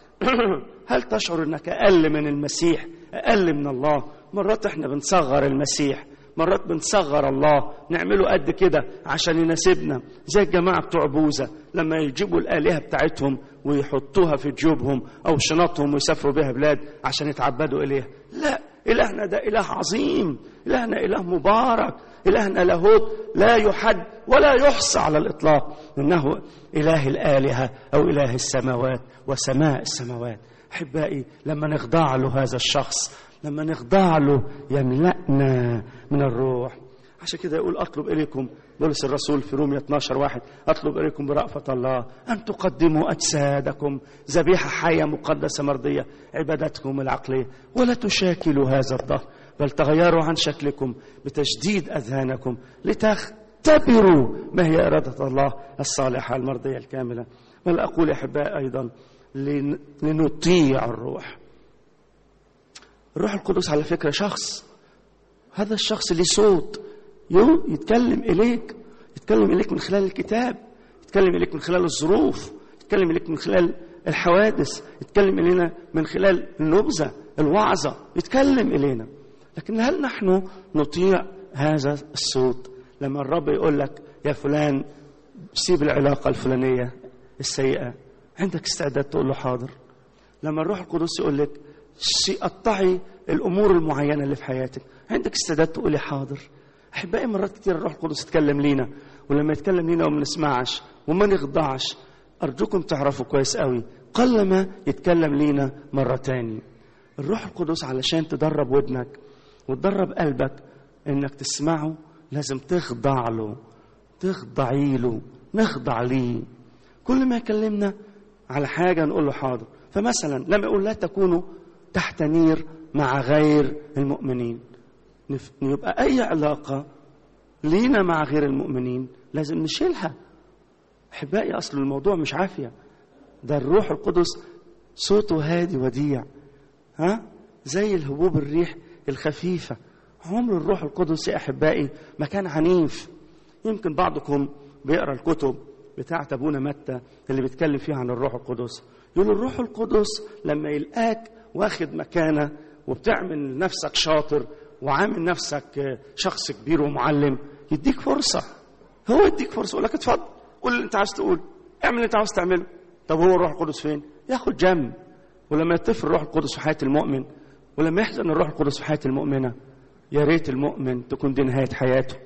هل تشعر أنك أقل من المسيح أقل من الله مرات احنا بنصغر المسيح مرات بنصغر الله نعمله قد كده عشان يناسبنا زي الجماعة بتوع بوذا لما يجيبوا الآلهة بتاعتهم ويحطوها في جيوبهم أو شنطهم ويسافروا بها بلاد عشان يتعبدوا إليها لا إلهنا ده إله عظيم إلهنا إله مبارك إلهنا لاهوت لا يحد ولا يحصى على الإطلاق إنه إله الآلهة أو إله السماوات وسماء السماوات أحبائي لما نخضع له هذا الشخص لما نخضع له يملأنا من الروح عشان كده يقول أطلب إليكم بولس الرسول في رومية 12 واحد أطلب إليكم برأفة الله أن تقدموا أجسادكم ذبيحة حية مقدسة مرضية عبادتكم العقلية ولا تشاكلوا هذا الظهر بل تغيروا عن شكلكم بتجديد أذهانكم لتختبروا ما هي إرادة الله الصالحة المرضية الكاملة بل أقول يا أحبائي أيضا لنطيع الروح الروح القدس على فكرة شخص هذا الشخص ليه صوت يتكلم إليك يتكلم إليك من خلال الكتاب يتكلم إليك من خلال الظروف يتكلم إليك من خلال الحوادث يتكلم إلينا من خلال النبذة الوعظة يتكلم إلينا لكن هل نحن نطيع هذا الصوت لما الرب يقول لك يا فلان سيب العلاقة الفلانية السيئة عندك استعداد تقول له حاضر لما الروح القدس يقول لك قطعي الامور المعينه اللي في حياتك عندك استعداد تقولي حاضر احبائي مرات كتير الروح القدس يتكلم لينا ولما يتكلم لينا وما نسمعش وما نخضعش ارجوكم تعرفوا كويس قوي قلما يتكلم لينا مره تاني الروح القدس علشان تدرب ودنك وتدرب قلبك انك تسمعه لازم تخضع له تخضعي له نخضع ليه كل ما يكلمنا على حاجه نقول له حاضر فمثلا لما يقول لا تكونوا تحت نير مع غير المؤمنين يبقى أي علاقة لينا مع غير المؤمنين لازم نشيلها أحبائي أصل الموضوع مش عافية ده الروح القدس صوته هادي وديع ها زي الهبوب الريح الخفيفة عمر الروح القدس يا أحبائي ما كان عنيف يمكن بعضكم بيقرأ الكتب بتاعت أبونا متى اللي بيتكلم فيها عن الروح القدس يقول الروح القدس لما يلقاك واخد مكانه وبتعمل نفسك شاطر وعامل نفسك شخص كبير ومعلم يديك فرصة هو يديك فرصة يقول لك اتفضل قول اللي انت عاوز تقول اعمل اللي انت عاوز تعمله طب هو الروح القدس فين؟ ياخد جنب ولما يطفي الروح القدس في حياة المؤمن ولما يحزن الروح القدس في حياة المؤمنة يا ريت المؤمن تكون دي نهاية حياته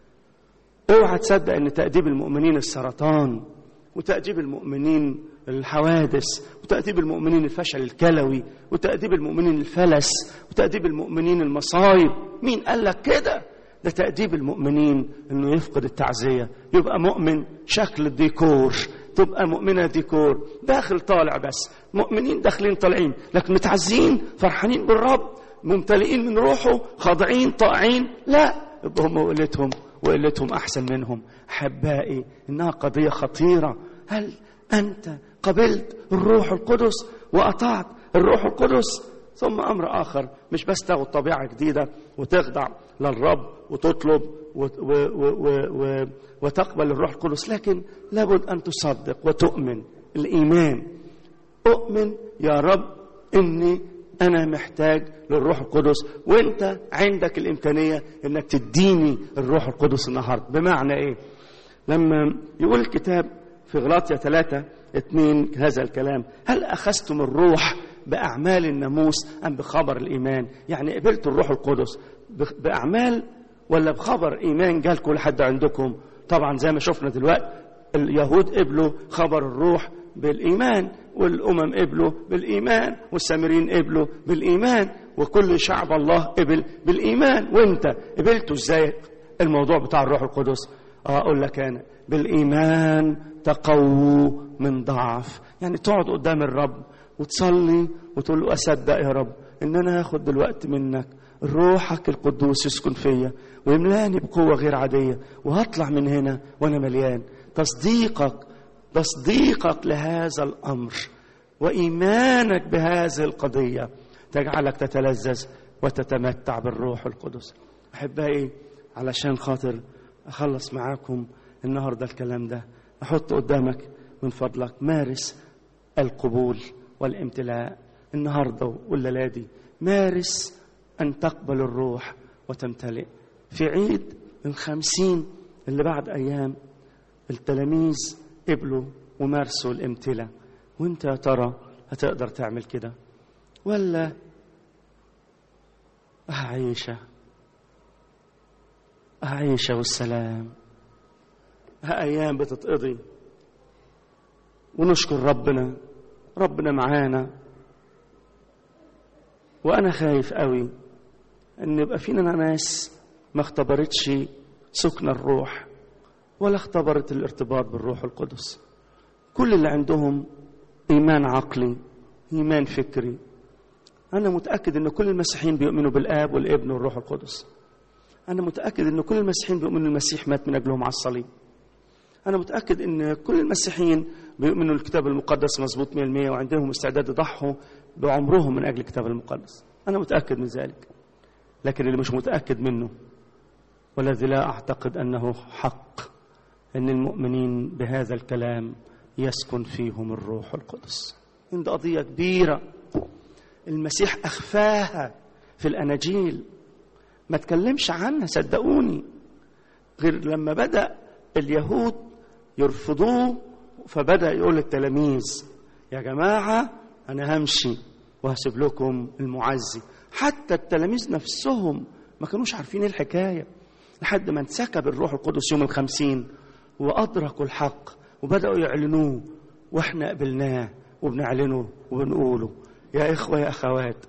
اوعى تصدق ان تأديب المؤمنين السرطان وتأديب المؤمنين الحوادث وتأديب المؤمنين الفشل الكلوي وتأديب المؤمنين الفلس وتأديب المؤمنين المصايب مين قال لك كده ده تأديب المؤمنين انه يفقد التعزية يبقى مؤمن شكل الديكور تبقى مؤمنة ديكور داخل طالع بس مؤمنين داخلين طالعين لكن متعزين فرحانين بالرب ممتلئين من روحه خاضعين طائعين لا يبقى هم وقلتهم وقلتهم أحسن منهم أحبائي إنها قضية خطيرة هل أنت قبلت الروح القدس وأطعت الروح القدس ثم أمر آخر مش بس تاخد طبيعة جديدة وتخضع للرب وتطلب و و و و وتقبل الروح القدس لكن لابد أن تصدق وتؤمن الإيمان أؤمن يا رب إني أنا محتاج للروح القدس وأنت عندك الإمكانية إنك تديني الروح القدس النهاردة بمعنى إيه؟ لما يقول الكتاب في غلاطيا ثلاثة اثنين هذا الكلام هل أخذتم الروح بأعمال الناموس أم بخبر الإيمان يعني قبلت الروح القدس بأعمال ولا بخبر إيمان جالكم لحد عندكم طبعا زي ما شفنا دلوقتي اليهود قبلوا خبر الروح بالإيمان والأمم قبلوا بالإيمان والسامرين قبلوا بالإيمان وكل شعب الله قبل بالإيمان وانت قبلته ازاي الموضوع بتاع الروح القدس أقول لك أنا بالإيمان تقووا من ضعف يعني تقعد قدام الرب وتصلي وتقول له أصدق يا رب إن أنا هاخد دلوقتي منك روحك القدوس يسكن فيا ويملاني بقوة غير عادية وهطلع من هنا وأنا مليان تصديقك تصديقك لهذا الأمر وإيمانك بهذه القضية تجعلك تتلذذ وتتمتع بالروح القدس أحبائي علشان خاطر أخلص معاكم النهاردة الكلام ده أحط قدامك من فضلك مارس القبول والامتلاء النهارده والليله دي مارس ان تقبل الروح وتمتلئ في عيد الخمسين اللي بعد ايام التلاميذ قبلوا ومارسوا الامتلاء وانت يا ترى هتقدر تعمل كده ولا عيشة عيشة والسلام أيام بتتقضي ونشكر ربنا ربنا معانا وانا خايف قوي ان يبقى فينا ناس ما اختبرتش سكن الروح ولا اختبرت الارتباط بالروح القدس كل اللي عندهم ايمان عقلي ايمان فكري انا متاكد ان كل المسيحيين بيؤمنوا بالاب والابن والروح القدس انا متاكد ان كل المسيحيين بيؤمنوا المسيح مات من اجلهم على الصليب انا متاكد ان كل المسيحيين بيؤمنوا الكتاب المقدس مظبوط 100% وعندهم استعداد يضحوا بعمرهم من اجل الكتاب المقدس انا متاكد من ذلك لكن اللي مش متاكد منه والذي لا اعتقد انه حق ان المؤمنين بهذا الكلام يسكن فيهم الروح القدس عند قضيه كبيره المسيح اخفاها في الاناجيل ما تكلمش عنها صدقوني غير لما بدا اليهود يرفضوه فبدا يقول للتلاميذ يا جماعه انا همشي وهسيب لكم المعزي حتى التلاميذ نفسهم ما كانوش عارفين ايه الحكايه لحد ما انسكب الروح القدس يوم الخمسين وادركوا الحق وبداوا يعلنوه واحنا قبلناه وبنعلنه وبنقوله يا اخوه يا اخوات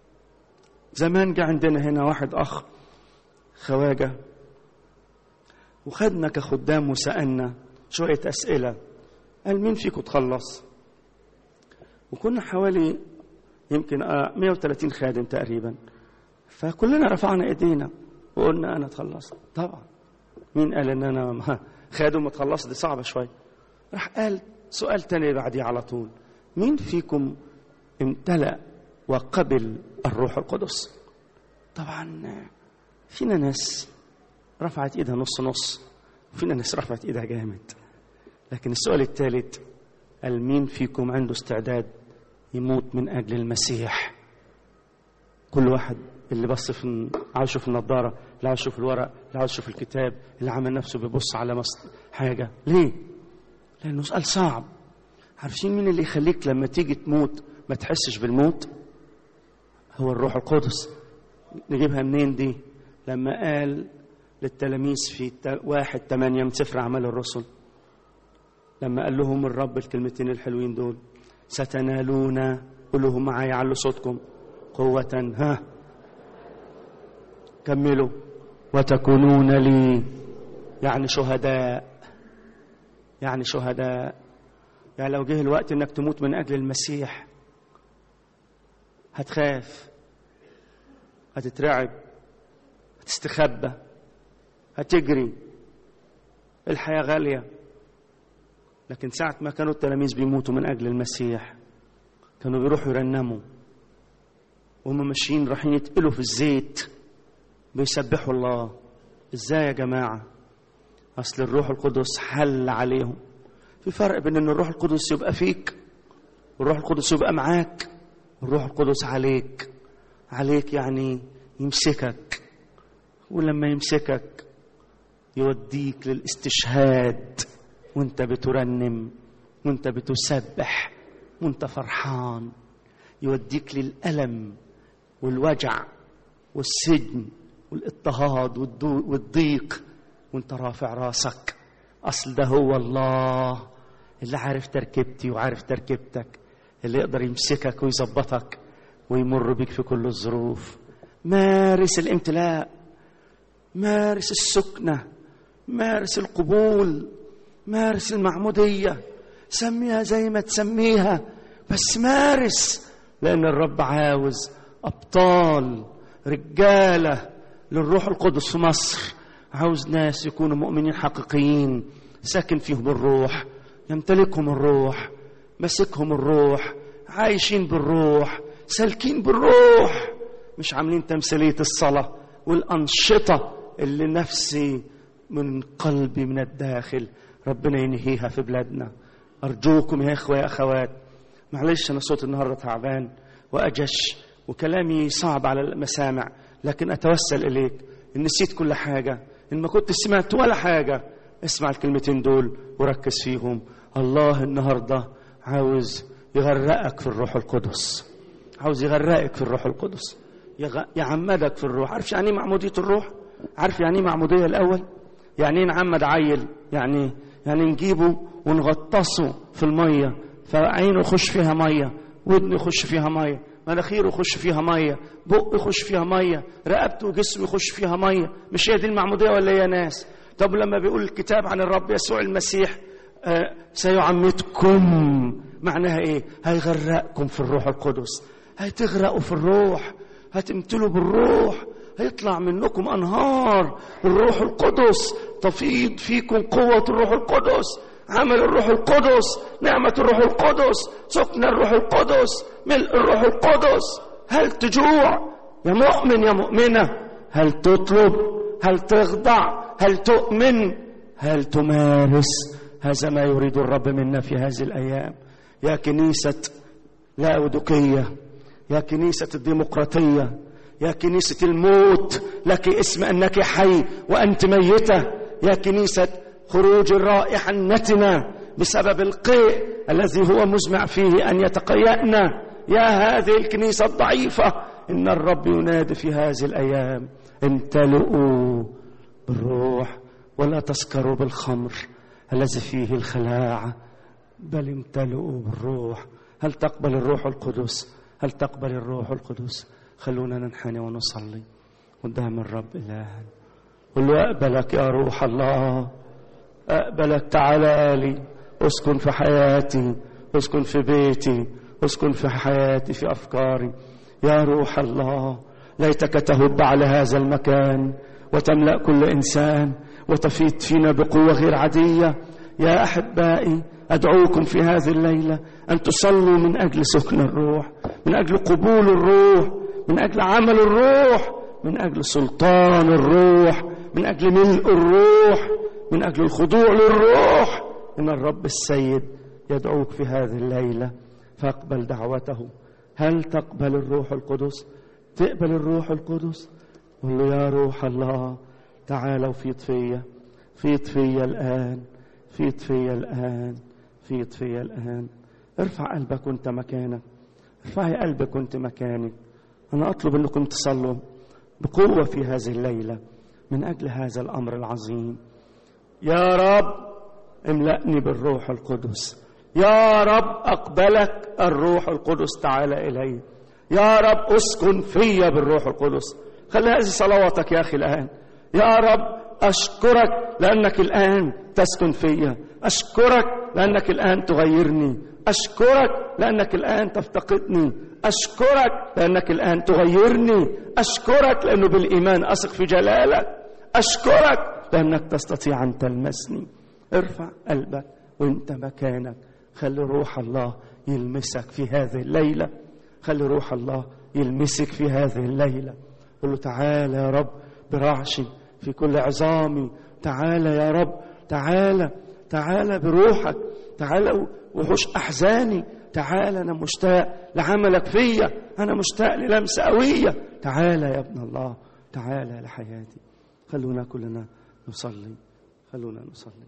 زمان جه عندنا هنا واحد اخ خواجه وخدنا كخدام وسالنا شويه اسئله قال مين فيكم تخلص وكنا حوالي يمكن 130 خادم تقريبا فكلنا رفعنا ايدينا وقلنا انا اتخلصت طبعا مين قال ان انا خادم واتخلصت دي صعبه شويه راح قال سؤال تاني بعديه على طول مين فيكم امتلأ وقبل الروح القدس طبعا فينا ناس رفعت ايدها نص نص وفينا ناس رفعت ايدها جامد لكن السؤال الثالث قال مين فيكم عنده استعداد يموت من اجل المسيح كل واحد اللي بص في عاوز يشوف النضاره اللي عاوز يشوف الورق اللي عاوز يشوف الكتاب اللي عامل نفسه بيبص على مص... حاجه ليه لانه سؤال صعب عارفين مين اللي يخليك لما تيجي تموت ما تحسش بالموت هو الروح القدس نجيبها منين دي لما قال للتلاميذ في واحد ثمانية من سفر أعمال الرسل لما قال لهم الرب الكلمتين الحلوين دول ستنالون قولوا معايا علوا صوتكم قوة ها كملوا وتكونون لي يعني شهداء يعني شهداء يعني لو جه الوقت انك تموت من اجل المسيح هتخاف هتترعب هتستخبى هتجري الحياة غالية لكن ساعة ما كانوا التلاميذ بيموتوا من أجل المسيح كانوا بيروحوا يرنموا وهم ماشيين رايحين يتقلوا في الزيت بيسبحوا الله ازاي يا جماعة أصل الروح القدس حل عليهم في فرق بين أن الروح القدس يبقى فيك والروح القدس يبقى معاك والروح القدس عليك عليك يعني يمسكك ولما يمسكك يوديك للاستشهاد وانت بترنم وانت بتسبح وانت فرحان يوديك للألم والوجع والسجن والاضطهاد والضيق وانت رافع راسك أصل ده هو الله اللي عارف تركيبتي وعارف تركيبتك اللي يقدر يمسكك ويظبطك ويمر بك في كل الظروف مارس الامتلاء مارس السكنة مارس القبول مارس المعمودية سميها زي ما تسميها بس مارس لأن الرب عاوز أبطال رجالة للروح القدس في مصر عاوز ناس يكونوا مؤمنين حقيقيين ساكن فيهم الروح يمتلكهم الروح ماسكهم الروح عايشين بالروح سالكين بالروح مش عاملين تمثيلية الصلاة والأنشطة اللي نفسي من قلبي من الداخل ربنا ينهيها في بلادنا أرجوكم يا إخوة يا أخوات معلش أنا صوت النهاردة تعبان وأجش وكلامي صعب على المسامع لكن أتوسل إليك إن نسيت كل حاجة إن ما كنت سمعت ولا حاجة اسمع الكلمتين دول وركز فيهم الله النهاردة عاوز يغرقك في الروح القدس عاوز يغرقك في الروح القدس يغ... يعمدك في الروح عارف يعني ايه معمودية الروح عارف يعني ايه معمودية الأول يعني ايه نعمد عيل يعني يعني نجيبه ونغطسه في المية فعينه يخش فيها مية ودنه يخش فيها مية مناخيره يخش فيها مية بقه يخش فيها مية رقبته وجسمه يخش فيها مية مش هي دي المعمودية ولا يا ناس طب لما بيقول الكتاب عن الرب يسوع المسيح آه سيعمدكم معناها ايه هيغرقكم في الروح القدس هتغرقوا في الروح هتمتلوا بالروح هيطلع منكم انهار الروح القدس تفيض فيكم قوه الروح القدس عمل الروح القدس نعمه الروح القدس سكن الروح القدس ملء الروح القدس هل تجوع يا مؤمن يا مؤمنه هل تطلب هل تخضع هل تؤمن هل تمارس هذا ما يريد الرب منا في هذه الايام يا كنيسه لاودقيه يا كنيسه الديمقراطيه يا كنيسه الموت لك اسم انك حي وانت ميته يا كنيسه خروج الرائحه النتنه بسبب القيء الذي هو مزمع فيه ان يتقيأنا يا هذه الكنيسه الضعيفه ان الرب ينادي في هذه الايام امتلئوا بالروح ولا تسكروا بالخمر الذي فيه الخلاعه بل امتلئوا بالروح هل تقبل الروح القدس هل تقبل الروح القدس خلونا ننحني ونصلي قدام الرب إلهنا قل له أقبلك يا روح الله أقبلك تعالى لي اسكن في حياتي اسكن في بيتي اسكن في حياتي في أفكاري يا روح الله ليتك تهب على هذا المكان وتملأ كل إنسان وتفيض فينا بقوة غير عادية يا أحبائي أدعوكم في هذه الليلة أن تصلوا من أجل سكن الروح من أجل قبول الروح من أجل عمل الروح من أجل سلطان الروح من أجل ملء الروح من أجل الخضوع للروح إن الرب السيد يدعوك في هذه الليلة فاقبل دعوته هل تقبل الروح القدس تقبل الروح القدس قل له يا روح الله تعالى وفيض فيا فيض فيا الآن فيض فيا الآن فيض فيا الآن ارفع قلبك وانت مكانك ارفعي قلبك وانت مكانك أنا أطلب أنكم تصلوا بقوة في هذه الليلة من أجل هذا الأمر العظيم يا رب املأني بالروح القدس يا رب أقبلك الروح القدس تعالى إلي يا رب أسكن فيا بالروح القدس خلي هذه صلواتك يا أخي الآن يا رب أشكرك لأنك الآن تسكن فيا أشكرك لأنك الآن تغيرني أشكرك لأنك الآن تفتقدني أشكرك لأنك الآن تغيرني أشكرك لأنه بالإيمان أثق في جلالك أشكرك لأنك تستطيع أن تلمسني ارفع قلبك وانت مكانك خلي روح الله يلمسك في هذه الليلة خلي روح الله يلمسك في هذه الليلة قل له تعالى يا رب برعشي في كل عظامي تعالى يا رب تعالى تعالى بروحك تعالى وحوش أحزاني تعالى أنا مشتاق لعملك فيا أنا مشتاق للمسة قوية تعالى يا ابن الله تعالى لحياتي خلونا كلنا نصلي خلونا نصلي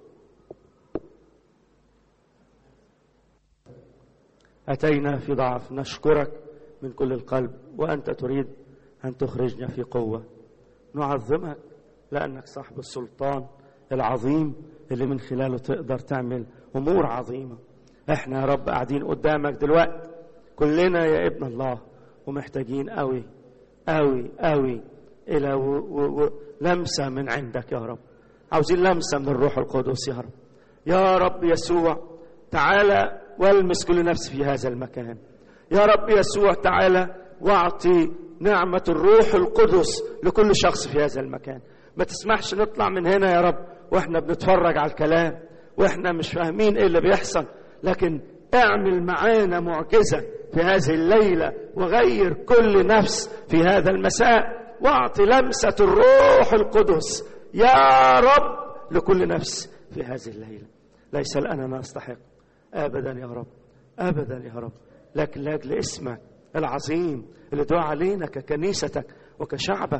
أتينا في ضعف نشكرك من كل القلب وأنت تريد أن تخرجنا في قوة نعظمك لأنك صاحب السلطان العظيم اللي من خلاله تقدر تعمل أمور عظيمة احنا يا رب قاعدين قدامك دلوقتي كلنا يا ابن الله ومحتاجين قوي قوي قوي إلى و و و لمسة من عندك يا رب عاوزين لمسة من الروح القدس يا رب يا رب يسوع تعالى والمس كل نفس في هذا المكان يا رب يسوع تعالى واعطي نعمة الروح القدس لكل شخص في هذا المكان ما تسمحش نطلع من هنا يا رب واحنا بنتفرج على الكلام واحنا مش فاهمين ايه اللي بيحصل لكن اعمل معانا معجزة في هذه الليلة وغير كل نفس في هذا المساء واعطي لمسة الروح القدس يا رب لكل نفس في هذه الليلة ليس لأننا نستحق أبدا يا رب أبدا يا رب لكن لاجل اسمك العظيم اللي دعا علينا ككنيستك وكشعبك